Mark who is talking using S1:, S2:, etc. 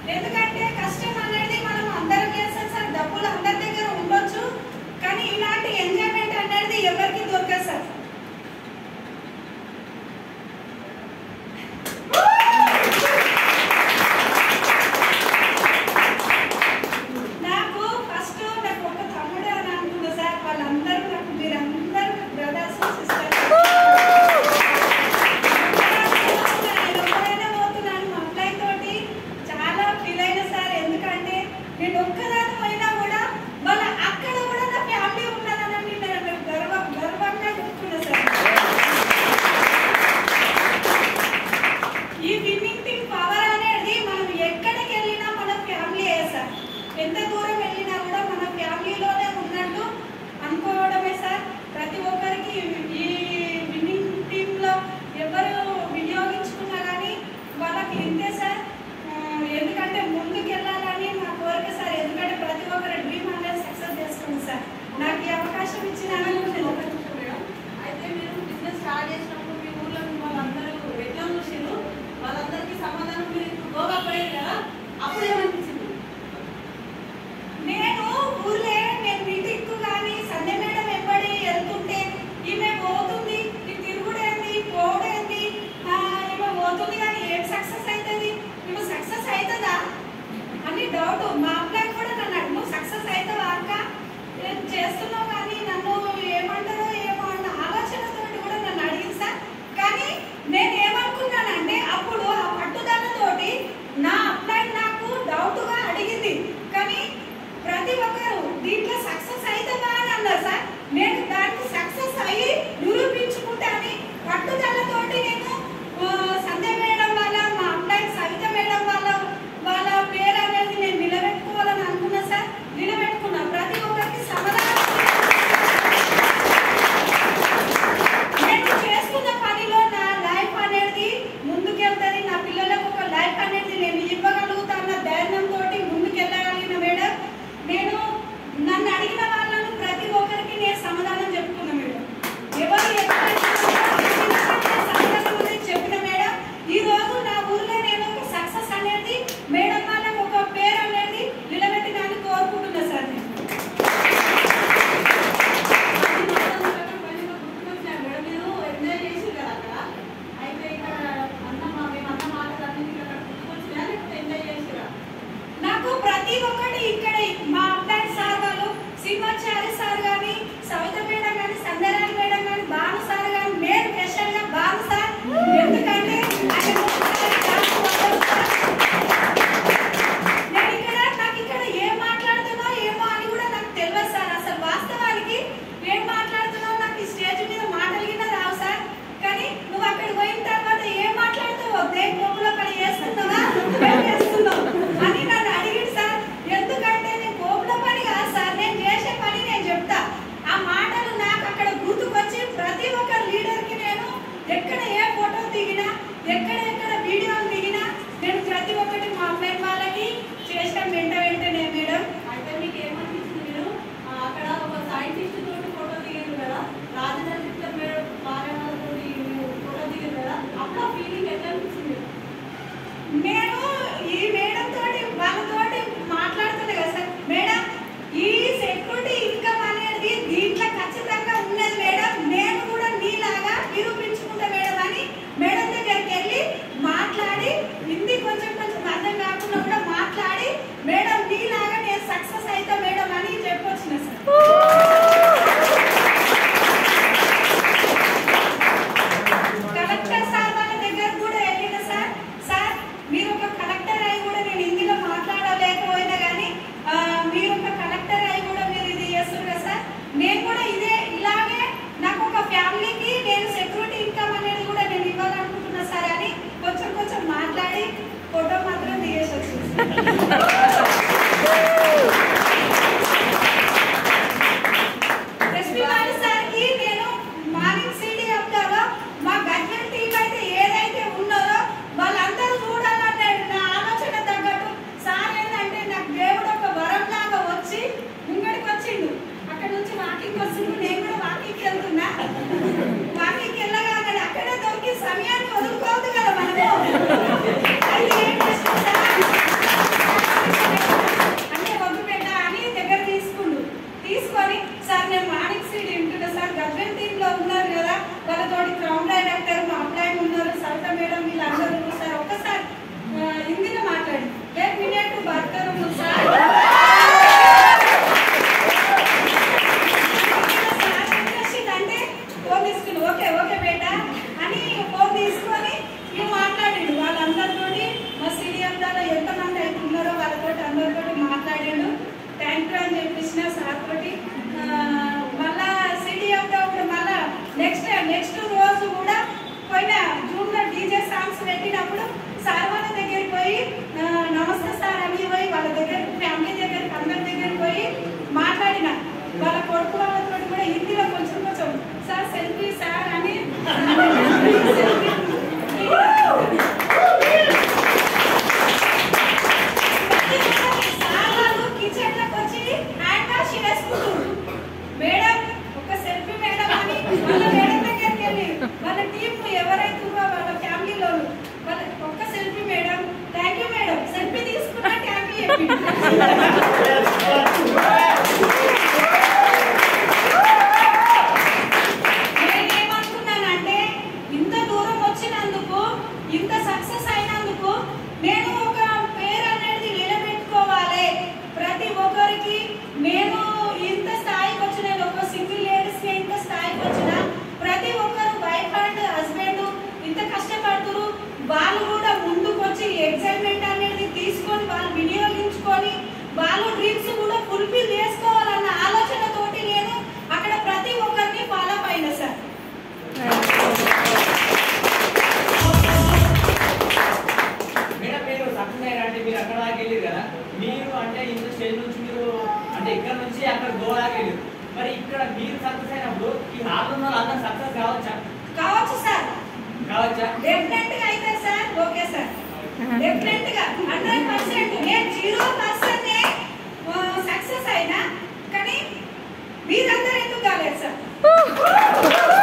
S1: ఎందుకంటే కష్టం అనేది మనం అందరం చేస్తాం సార్ డబ్బులు అందరి దగ్గర ఉండొచ్చు కానీ ఇలాంటి ఎంజాయ్మెంట్ అనేది ఎవరికి దొరకదు సార్ నాకు ఫస్ట్ నాకు ఒక తమ్ముడు అని అనుకున్నా సార్ వాళ్ళందరూ నాకు మీరందరూ బ్రదర్స్ సిస్టర్స్ నేను ఒక్కడైనా పోతున్నాను మా అమ్మాయి తోటి చాలా ఫీల్ అయినా సార్ ఎందుకంటే నేను ఒక్కదాని పోయినా కూడా వాళ్ళ అక్కడ కూడా నా ఫ్యామిలీ ఉన్నదని నేను గర్వ గర్వంగా చెప్పుకున్నా సార్ ఈ విన్నింగ్ టీమ్ పవర్ అనేది మనం ఎక్కడికి వెళ్ళినా మన ఫ్యామిలీ సార్ ఎంత దూరం వెళ్ళినా కూడా మన ఫ్యామిలీలోనే ఉన్నట్టు అనుకోవడమే సార్ ప్రతి ఒక్కరికి ఈ విన్నింగ్ టీంలో ఎవరు వినియోగించుకున్నా కానీ వాళ్ళకి ఇంతే సార్ ఆ, ఎందుకంటే ముందుకు వెళ్ళాలని నా కోరిక సార్ ఎందుకంటే ప్రతి ఒక్కరి డ్రీమ్ అనేది సక్సెస్ చేసుకోండి సార్ నాకు ఈ అవకాశం ఇచ్చినందుకు
S2: ఒక నిమిషం మేడం. అయితే మీరు బిజినెస్ స్టార్ట్ చేసినప్పుడు మీ ఊర్లో మిమ్మల్ని అందరూ ఎట్లా చూసిండ్రు వాళ్ళందరికీ సమాధానం మీరు ఇప్పుడు గోవా పోయారు కదా అప్పుడు ఏమనిపించింది
S1: నేను ఊర్లే నేను మీటింగ్కు కానీ సంధ్య మేడం ఎప్పటి వెళ్తుంటే ఈమె పోతుంది ఈ తిరుగుడేంది పోవడేంది ఆ, ఈమె పోతుంది కానీ ఏం సక్సెస్ అవుతుంది ఈమె సక్సెస్ అవుతుందా అని డౌట్ మా అబ్బాయి కూడా నన్ను అడిగి నువ్వు సక్సెస్ అవుతావా అక్క ఏం చేస్తున్నావు కానీ నన్ను ఏమంటారో ఏమో అన్న ఆలోచనతో కూడా నన్ను అడిగింది సార్ కానీ నేను ఏమనుకున్నానంటే అప్పుడు ఆ పట్టుదలతోటి నా అబ్బాయి నాకు డౌట్గా అడిగింది కానీ ప్రతి ఒక్కరు దీంట్లో సక్సెస్ అవుతుందా అని అన్నారు సార్ నేను దానికి సక్సెస్ అయ్యి నిరూపించుకుంటాని పట్టుదలతోటి నేను ఆ, సంధ్య మేడం వల్ల మా అబ్బాయి సవిత మేడం వల్ల వాళ్ళ పేరు అనేది నేను నిలబెట్టుకోవాలని అనుకున్నా సార్ నిలబెట్టుకున్నా ప్రతి ఒక్కరికి సమాధానం నేను చేస్తున్న పనిలో నా లైఫ్ అనేది ముందుకెళ్తుంది నా పిల్లలకు ఒక లైఫ్ అనేది నేను ఇవ్వగలుగుతా అన్న ధైర్యంతో ముందుకెళ్ళగలిగిన మేడం నేను నన్ను అడిగిన వాళ్ళను ప్రతి ఒక్కరికి నేను సమాధానం చెప్పుకున్నా మేడం ఎవరు ఎక్కడ సమాధానం అనేది చెప్పిన మేడం ఈ రోజు నా ఊర్లో నేను ఒక సక్సెస్ అనేది మేడం వాళ్ళకు ఒక పేరు అనేది నిలబెట్టినని కోరుకుంటున్నా సార్ నేను నాకు ప్రతి ఒక్కటి ఇక్కడ మా అబ్బాయి సార్ వాళ్ళు సింహాచారి సార్ కానీ సవిత మేడం కానీ సందరాని మేడం కానీ భాను సార్ కానీ మేడం స్పెషల్గా భాను సార్ ఎందుకంటే ఆయన ఒకసారి క్లాస్ వస్తారు సార్. నేను ఇక్కడ నాకు ఇక్కడ ఏం మాట్లాడుతున్నా ఏమో అని కూడా నాకు తెలియదు సార్ అసలు వాస్తవానికి ఏం మాట్లాడుతున్నావు నాకు ఈ స్టేజ్ మీద మాటలు కింద రావు సార్ కానీ నువ్వు అక్కడికి పోయిన తర్వాత ఏం మాట్లాడుతావు దేని కోపంలో పని చేస్తున్నావా ఏం చేస్తున్నావు అని నన్ను అడిగింది సార్ ఎందుకంటే నేను కోపంలో పని కాదు సార్ నేను చేసే పని నేను చెప్తా ఆ మాటలు నాకు అక్కడ గుర్తుకొచ్చి ప్రతి ఒక్క లీడర్కి నేను ఎక్కడ ఏ ఫోటో దిగినా ఎక్కడ ఎక్కడ వీడియోలు దిగినా నేను ప్రతి ఒక్కటి మా అమ్మాయి వాళ్ళకి చేసిన వెంట వెంటనే మేడం
S2: అంటే మీకు ఏమనిపించింది మీరు ఆ, అక్కడ ఒక సైంటిస్ట్ తోటి ఫోటో దిగారు కదా రాజధాని మేడం భార్య వాళ్ళతోటి మీరు ఫోటో దిగారు కదా అప్పుడు ఆ ఫీలింగ్ ఎట్లా అనిపించింది
S1: నేను ఈ మేడం తోటి వాళ్ళతోటి మాట్లాడుతున్నా కదా సార్ మేడం ఈ సెక్యూరిటీ ఇన్కమ్ అనేది దీంట్లో ఖచ్చితంగా ఉన్నది మేడం నేను కూడా నీలాగా నిరూపించుకుంటా మేడం అని మేడం దగ్గరికి వెళ్ళి మాట్లాడి హిందీ కొంచెం కొంచెం అర్థం కాకుండా కూడా మాట్లాడి మేడం అని చెప్పేసిన సార్ తోటి ఆ, మళ్ళా సిడిఎఫ్ అప్పుడు మళ్ళా నెక్స్ట్ నెక్స్ట్ రోజు కూడా పోయిన జూన్ లో డీజే సాంగ్స్ పెట్టినప్పుడు సార్ వాళ్ళ దగ్గరికి పోయి ఆ, నమస్తే సార్ అని పోయి వాళ్ళ దగ్గర ఫ్యామిలీ దగ్గరికి అందరి దగ్గరికి పోయి మాట్లాడిన వాళ్ళ కొడుకు వాళ్ళతో కూడా హిందీలో కొంచెం కొంచెం సార్ సెల్ఫీ సార్ అని సార్ వాళ్ళు కిచెన్ లోకి వచ్చి హ్యాండ్ వాష్ చేసుకుంటారు మేడం ఒక సెల్ఫీ మేడం అని వాళ్ళ మేడం దగ్గరికి వెళ్ళి వాళ్ళ టీం ఎవరైతే ఉన్నారో వాళ్ళ ఫ్యామిలీలో వాళ్ళ ఒక్క selfie madam thank you madam selfie తీసుకున్నా థ్యాంక్ యూ నేనేమనుకున్నానంటే ఇంత దూరం వచ్చినందుకు ఇంత సక్సెస్ అయినందుకు నేను ఒక పేరు అనేది నిలబెట్టుకోవాలి ప్రతి ఒక్కరికి నేను ఇంత స్థాయికి వచ్చిన ఒక సింగిల్ లేడీస్ ఇంత స్థాయికి వచ్చిన ప్రతి ఒక్కరు వైఫ్ అండ్ హస్బెండ్ ఇంత కష్టపడుతురు వాళ్ళు కూడా ముందుకు వచ్చి ఎగ్జైట్మెంట్ అనేది తీసుకొని వాళ్ళు వినియోగించుకొని వాళ్ళు డ్రీమ్స్ కూడా ఫుల్ఫిల్ చేసుకోవాలన్న ఆలోచనతోటి నేను అక్కడ ప్రతి ఒక్కరిని ఫాలో అయిన సార్
S3: మేడం మీరు సక్సెస్ అయ్యారు అంటే మీరు అక్కడ దాకా వెళ్ళారు కదా మీరు అంటే ఇంత స్టేజ్ నుంచి మీరు అంటే ఇక్కడ నుంచి అక్కడ గోవా దాకా వెళ్ళారు మరి ఇక్కడ మీరు సక్సెస్ అయినప్పుడు ఈ హాల్ ఉన్న వాళ్ళు అందరూ సక్సెస్ కావచ్చా
S1: కావచ్చు సార్
S3: కావచ్చా
S1: డెఫినెట్ గా అయితే సార్ ఓకే సార్ డెఫినెట్ గా హండ్రెడ్ పర్సెంట్ నేను జీరో పర్సెంట్ సక్సెస్ అయినా కానీ మీరందరూ ఎందుకు కాలేదు సార్